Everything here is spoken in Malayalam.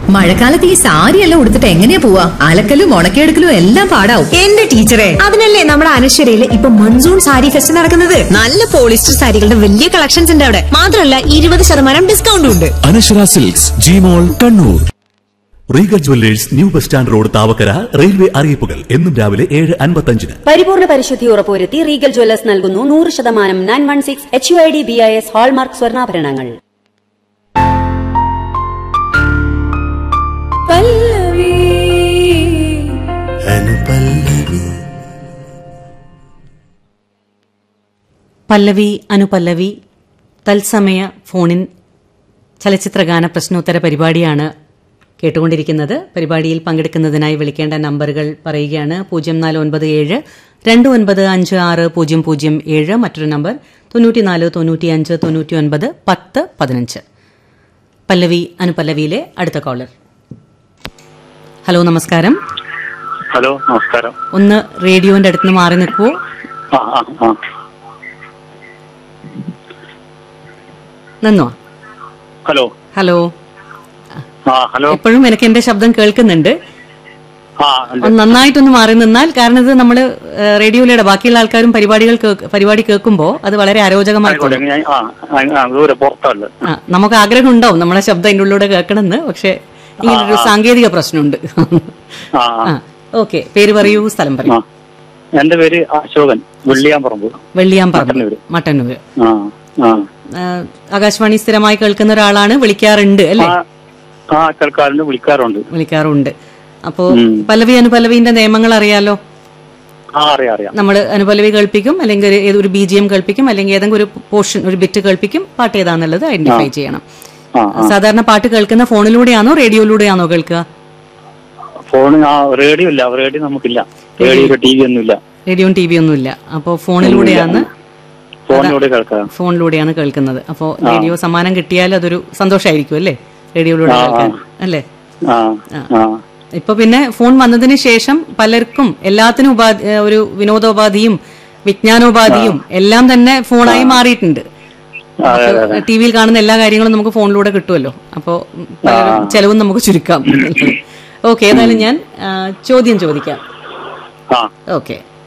മഴക്കാലത്ത് ഈ സാരി എല്ലാം ഉടുത്തിട്ട് എങ്ങനെയാ പോവാ അലക്കലും ഉണക്കിയെടുക്കലും എല്ലാം പാടാവും എന്റെ ടീച്ചറെ അതിനല്ലേ നമ്മുടെ അനശ്വരയില് ഇപ്പൊ മൺസൂൺ സാരി ഫെസ്റ്റ് നടക്കുന്നത് നല്ല പോളിസ്റ്റർ സാരികളുടെ വലിയ കളക്ഷൻസ് ഉണ്ട് അവിടെ മാത്രമല്ല ഇരുപത് ശതമാനം ഡിസ്കൗണ്ടും ഉണ്ട് Anashwara silks Jimol Kannur Regal jewellers new bus stand road Thavakkara railway അറിയിപ്പുകൾ എന്നും രാവിലെ ഏഴ് അൻപത്തഞ്ചിന് പരിപൂർണ പരിശുദ്ധി ഉറപ്പുവരുത്തി റീഗൽ ജ്വല്ലേഴ്സ് നൽകുന്നു നൂറ് ശതമാനം nine one six H U I D B I S hallmark സ്വർണ്ണാഭരണങ്ങൾ പല്ലവി അനുപല്ലവി തത്സമയ ഫോണിൻ ചലച്ചിത്രഗാന പ്രശ്നോത്തര പരിപാടിയാണ് കേട്ടുകൊണ്ടിരിക്കുന്നത് പരിപാടിയിൽ പങ്കെടുക്കുന്നതിനായി വിളിക്കേണ്ട നമ്പറുകൾ പറയുകയാണ് പൂജ്യം നാല് ഒൻപത് ഏഴ് രണ്ട് ഒൻപത് അഞ്ച് ആറ് പൂജ്യം പൂജ്യം ഏഴ് മറ്റൊരു നമ്പർ തൊണ്ണൂറ്റിനാല് തൊണ്ണൂറ്റിയഞ്ച് തൊണ്ണൂറ്റി ഒൻപത് പത്ത് പതിനഞ്ച് പല്ലവി അനുപല്ലവിയിലെ അടുത്ത കോളർ ഹലോ നമസ്കാരം ഹലോ നമസ്കാരം ഒന്ന് റേഡിയോന്റെ അടുത്ത് നിന്ന് മാറി നിൽക്കുവോ ആ ആ ആ നിന്നോ ഹലോ ഹലോ ആ ഹലോ എപ്പോഴും എനിക്ക് എന്റെ ശബ്ദം കേൾക്കുന്നുണ്ട് ആ ഉണ്ട്. ഒന്ന് നന്നായിട്ടൊന്ന് മാറി നിന്നാൽ കാരണം ഇത് നമ്മൾ റേഡിയോയിലൂടെ ബാക്കിയുള്ള ആൾക്കാരും പരിപാടികൾ കേക്ക്- പരിപാടി കേൾക്കുമ്പോൾ അത് വളരെ അരോചകമായി ആയിക്കോട്ടെ തോന്നും ഞാൻ ആ ആ, ആ ദൂരെ പുറത്തല്ല ആ, നമുക്ക് ആഗ്രഹം ഉണ്ടാവും നമ്മളെ ശബ്ദം അതിൻ്റെ ഉള്ളിലൂടെ കേൾക്കണമെന്ന് പക്ഷെ ഇങ്ങനൊരു സാങ്കേതിക പ്രശ്നമുണ്ട് ആ ആ ഓക്കെ പേര് പറയൂ സ്ഥലം ആ പറയൂ എന്റെ പേര് അശോകൻ വെള്ളിയാമ്പറമ്പ് വെള്ളിയാമ്പറമ്പ് മട്ടന്നൂര്. മട്ടന്നൂര് ആ ആ ആ, ആകാശവാണി സ്ഥിരമായി കേൾക്കുന്ന ഒരാളാണ് വിളിക്കാറുണ്ട് അല്ലേ ആ, ആ കേൾക്കാറുണ്ട് വിളിക്കാറുണ്ട് വിളിക്കാറുണ്ട് അപ്പോ ഉം. പല്ലവി അനുപല്ലവിന്റെ നിയമങ്ങൾ അറിയാലോ ആ അറിയാം അറിയാം നമ്മൾ അനുപല്ലവി കേൾപ്പിക്കും അല്ലെങ്കിൽ ഒരു ഏതൊരു ബി ജി എം കേൾപ്പിക്കും അല്ലെങ്കിൽ ഏതെങ്കിലും ഒരു പോർഷൻ ഒരു ബിറ്റ് കേൾപ്പിക്കും പാട്ട് ഏതാന്നുള്ളത് ഐഡന്റിഫൈ ചെയ്യണം ആ ആ സാധാരണ പാട്ട് കേൾക്കുന്ന ഫോണിലൂടെയാണോ റേഡിയോയിലൂടെയാണോ കേൾക്കുക ഫോൺ ആ റേഡിയോ ഇല്ല റേഡിയോ നമുക്കില്ല റേഡിയോ ടി വി ഒന്നുമില്ല റേഡിയോയും ടി വി ഒന്നുമില്ല അപ്പോൾ ഫോണിലൂടെയാണ് ഫോണിലൂടെ കേൾക്കാം ഫോണിലൂടെയാണ് കേൾക്കുന്നത് അപ്പോൾ റേഡിയോ സമ്മാനം കിട്ടിയാൽ അതൊരു സന്തോഷമായിരിക്കും അല്ലേ റേഡിയോയിലൂടെ ആ, ആ. കേൾക്കാൻ അല്ലേ ആ ആ ഇപ്പൊ പിന്നെ ഫോൺ വന്നതിന് ശേഷം പലർക്കും എല്ലാത്തിനും ഉപാധി ഏഹ് ഒരു വിനോദോപാധിയും വിജ്ഞാനോപാധിയും എല്ലാം തന്നെ ഫോണായി മാറിയിട്ടുണ്ട് അതെ അതെ അതെ ടി വിയിൽ കാണുന്ന എല്ലാ കാര്യങ്ങളും നമുക്ക് ഫോണിലൂടെ കിട്ടുമല്ലോ അപ്പോൾ പലരും ചെലവും നമുക്ക് ചുരുക്കാം ഓക്കെ ഏതായാലും ഞാൻ ആ, ചോദ്യം ചോദിക്കാം ആ ഓക്കെ